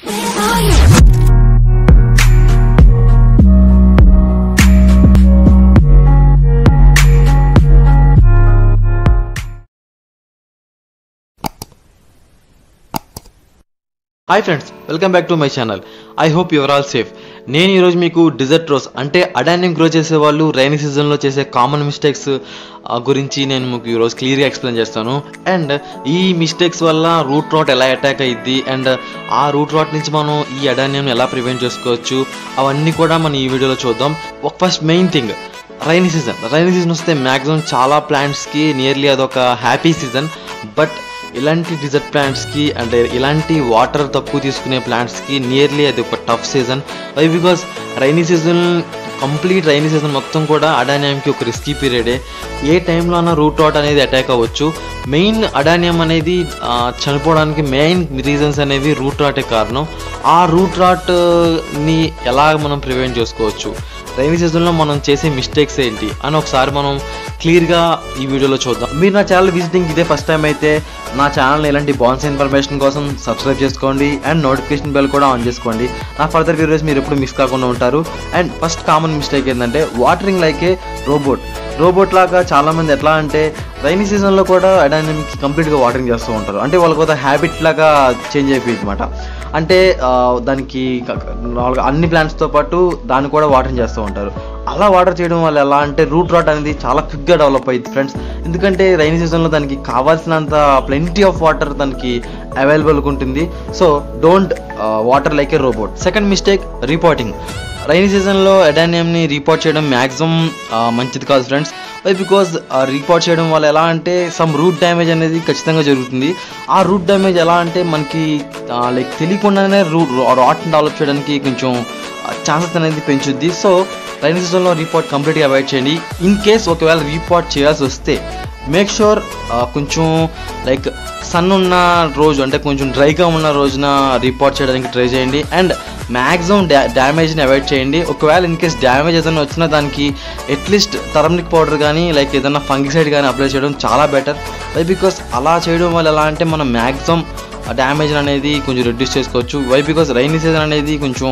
hi friends welcome back to my channel I hope you're all safe నేను ఈరోజు మీకు desert rose అంటే అడానియం grow చేసే వాళ్ళు రైనీ సీజన్లో చేసే కామన్ మిస్టేక్స్ గురించి నేను మీకు ఈరోజు క్లియర్గా ఎక్స్ప్లెయిన్ చేస్తాను అండ్ ఈ మిస్టేక్స్ వల్ల రూట్ రాట్ ఎలా అటాక్ అయ్యిద్ది అండ్ ఆ రూట్ రాట్ నుంచి మనం ఈ అడానియం ఎలా ప్రివెంట్ చేసుకోవచ్చు అవన్నీ కూడా మనం ఈ వీడియోలో చూద్దాం ఒక first main thing rainy season rainy season వస్తే మ్యాక్సిమం చాలా ప్లాంట్స్కి నియర్లీ అదొక హ్యాపీ సీజన్ బట్ ఇలాంటి డిజర్ట్ ప్లాంట్స్కి అంటే ఇలాంటి వాటర్ తక్కువ తీసుకునే ప్లాంట్స్కి నియర్లీ అది ఒక tough season why because rainy season complete rainy season మొత్తం కూడా అడానియంకి ఒక రిస్కీ పీరియడే ఏ టైంలో అన్న రూట్ రాట్ అనేది అటాక్ అవ్వచ్చు మెయిన్ అడానియం అనేది ఆ, చనిపోవడానికి మెయిన్ రీజన్స్ అనేవి రూట్ రాటే కారణం ఆ రూట్ రాట్ని ఎలా మనం ప్రివెంట్ చేసుకోవచ్చు రైనీ సీజన్లో మనం చేసే మిస్టేక్స్ ఏంటి అని ఒకసారి మనం క్లియర్గా ఈ వీడియోలో చూద్దాం మీరు నా ఛానల్ విజిటింగ్ ఇదే ఫస్ట్ టైం అయితే నా ఛానల్ ఇలాంటి బాన్స్ ఇన్ఫర్మేషన్ కోసం సబ్స్క్రైబ్ చేసుకోండి అండ్ నోటిఫికేషన్ బెల్ కూడా ఆన్ చేసుకోండి నా ఫర్దర్ వీడియోస్ మీరు ఎప్పుడు మిస్ కాకుండా ఉంటారు అండ్ ఫస్ట్ కామన్ మిస్టేక్ ఏంటంటే watering like a robot robot లాగా చాలామంది ఎట్లా అంటే రైనీ సీజన్లో కూడా అడానిమ్కి కంప్లీట్గా వాటరింగ్ చేస్తూ ఉంటారు అంటే వాళ్ళకి ఒక హ్యాబిట్ లాగా చేంజ్ అయిపోయింది అనమాట అంటే ఆ, దానికి క- నార్మల్గా అన్ని ప్లాంట్స్తో పాటు దాన్ని కూడా వాటరింగ్ చేస్తూ ఉంటారు అలా వాటర్ చేయడం వల్ల ఎలా అంటే రూట్ రాట్ అనేది చాలా క్విక్గా డెవలప్ అయ్యింది ఫ్రెండ్స్ ఎందుకంటే రైనీ సీజన్లో దానికి కావాల్సినంత ప్లెంటీ ఆఫ్ వాటర్ దానికి అవైలబుల్గా ఉంటుంది so don't water like a robot second mistake repotting rainy సీజన్లో ఎడానియంని రిపోర్ట్ చేయడం మ్యాక్సిమం మంచిది కాదు ఫ్రెండ్స్ వై బికాజ్ రిపోర్ట్ చేయడం వల్ల ఎలా అంటే సమ్ రూట్ డ్యామేజ్ అనేది ఖచ్చితంగా జరుగుతుంది ఆ రూట్ డ్యామేజ్ ఎలా అంటే మనకి లైక్ తెలియకుండానే రూట్ రాట్ డెవలప్ చేయడానికి కొంచెం ఛాన్సెస్ అనేది పెంచుద్ది సో రైనీ సీజన్లో రిపోర్ట్ కంప్లీట్గా అవాయిడ్ చేయండి ఇన్ కేస్ ఒకవేళ రిపోర్ట్ చేయాల్సి వస్తే మేక్ షూర్ కొంచెం లైక్ సన్ ఉన్న రోజు అంటే కొంచెం డ్రైగా ఉన్న రోజున రిపోర్ట్ చేయడానికి ట్రై చేయండి అండ్ మ్యాక్సిమం డ్యా డ్యామేజ్ని అవాయిడ్ చేయండి ఒకవేళ ఇన్ కేస్ డ్యామేజ్ ఏదైనా వచ్చినా దానికి అట్లీస్ట్ టర్మరిక్ పౌడర్ కానీ లైక్ ఏదైనా ఫంగిసైడ్ కానీ అప్లై చేయడం చాలా బెటర్ వై బికాస్ అలా చేయడం వల్ల ఎలా అంటే మనం మ్యాక్సిమం డ్యామేజ్ అనేది కొంచెం రెడ్యూస్ చేసుకోవచ్చు వై బికాస్ రైనీ సీజన్ అనేది కొంచెం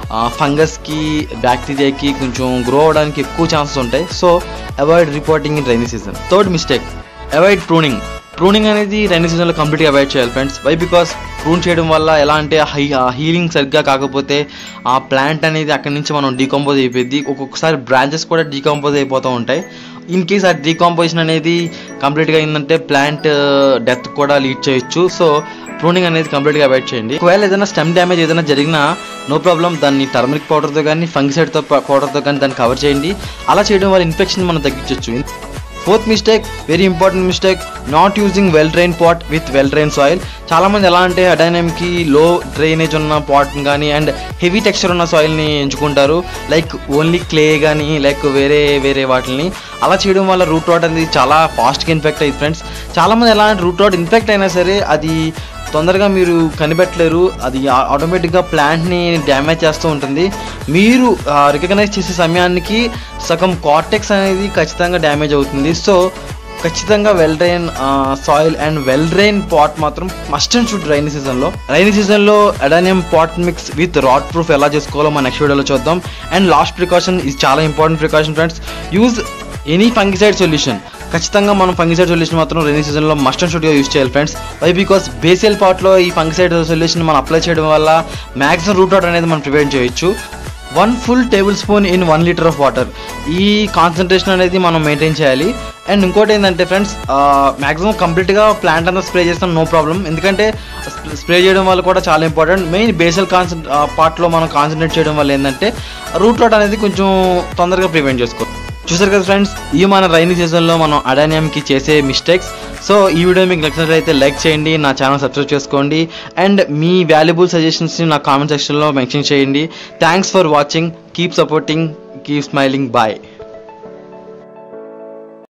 ఫంగస్కి బ్యాక్టీరియాకి కొంచెం గ్రో అవడానికి ఎక్కువ ఛాన్సెస్ ఉంటాయి so avoid repotting in rainy season third mistake avoid pruning pruning అనేది రైనీ సీజన్లో కంప్లీట్గా అవాయిడ్ చేయాలి ఫ్రెండ్స్ వై బికాస్ ప్రూన్ చేయడం వల్ల ఎలా అంటే హై హీలింగ్ సరిగ్గా కాకపోతే ఆ ప్లాంట్ అనేది అక్కడి నుంచి మనం డీకంపోజ్ అయిపోయింది ఒక్కొక్కసారి బ్రాంచెస్ కూడా డీకంపోజ్ అయిపోతూ ఉంటాయి ఇన్ కేస్ ఆ డీకంపోజిషన్ అనేది కంప్లీట్గా అయిందంటే ప్లాంట్ డెత్ కూడా లీడ్ చేయొచ్చు సో ప్రూనింగ్ అనేది కంప్లీట్గా అవాయిడ్ చేయండి ఒకవేళ ఏదైనా స్టెమ్ డ్యామేజ్ ఏదైనా జరిగినా నో ప్రాబ్లం దాన్ని టర్మరిక్ పౌడర్తో కానీ ఫంగిసైడ్తో పౌడర్తో కానీ దాన్ని కవర్ చేయండి అలా చేయడం వల్ల ఇన్ఫెక్షన్ మనం తగ్గించవచ్చు fourth mistake very important mistake not using well drain pot with well drain soil చాలామంది ఎలా అంటే అడైనమ్కి లో డ్రైనేజ్ ఉన్న పాట్ని కానీ అండ్ హెవీ టెక్స్చర్ ఉన్న సాయిల్ని ఎంచుకుంటారు లైక్ ఓన్లీ క్లే కానీ లైక్ వేరే వేరే వాటిని అలా చేయడం వల్ల రూట్ రాట్ అనేది చాలా ఫాస్ట్గా ఇన్ఫెక్ట్ అయ్యింది ఫ్రెండ్స్ చాలామంది ఎలా అంటే రూట్ రాట్ ఇన్ఫెక్ట్ అయినా సరే అది తొందరగా మీరు కనిపెట్టలేరు అది ఆ- ఆటోమేటిక్గా ప్లాంట్ని డ్యామేజ్ చేస్తూ ఉంటుంది మీరు రికగ్నైజ్ చేసే సమయానికి సగం కార్టెక్స్ అనేది ఖచ్చితంగా డ్యామేజ్ అవుతుంది సో ఖచ్చితంగా well drain soil and well drain pot మాత్రం మస్ట్ అండ్ షుడ్ రైనీ సీజన్లో రైనీ సీజన్లో adenium pot mix with rot proof ఎలా చేసుకోవాలో మన నెక్స్ట్ వీడియోలో చూద్దాం అండ్ లాస్ట్ ప్రికాషన్ ఇది చాలా important precaution friends use any fungicide solution ఖచ్చితంగా మనం ఫంగిసైడ్ సొల్యూషన్ మాత్రం రైనీ సీజన్లో మస్ట్ అండ్ షుడ్గా యూజ్ చేయాలి ఫ్రెండ్స్ వై బికాస్ బేసియల్ పార్ట్లో ఈ ఫంగిసైడ్ సొల్యూషన్ మనం అప్లై చేయడం వల్ల మ్యాక్సిమం రూట్ అవుట్ అనేది మనం ప్రివెంట్ చేయొచ్చు one full tablespoon in one litre of water ఈ కాన్సన్ట్రేషన్ అనేది మనం మెయింటైన్ చేయాలి అండ్ ఇంకోటి ఏంటంటే ఫ్రెండ్స్ మ్యాక్సిమం కంప్లీట్గా ప్లాంట్ అంతా స్ప్రే చేస్తాం నో ప్రాబ్లం ఎందుకంటే స్ప్రే చేయడం వల్ల కూడా చాలా ఇంపార్టెంట్ మెయిన్ బేసల్ కాన్సన్ పార్ట్లో మనం కాన్సన్ట్రేట్ చేయడం వల్ల ఏంటంటే రూట్ అవుట్ అనేది కొంచెం తొందరగా ప్రివెంట్ చేసుకో చూసారు కదా ఫ్రెండ్స్ ఈ మన రైనీ సీజన్లో మనం అడానియంకి చేసే మిస్టేక్స్ సో ఈ వీడియో మీకు నచ్చినట్లయితే లైక్ చేయండి నా ఛానల్ సబ్స్క్రైబ్ చేసుకోండి అండ్ మీ వాల్యుబుల్ సజెషన్స్ని నా కామెంట్ సెక్షన్లో మెన్షన్ చేయండి thanks for watching keep supporting keep smiling bye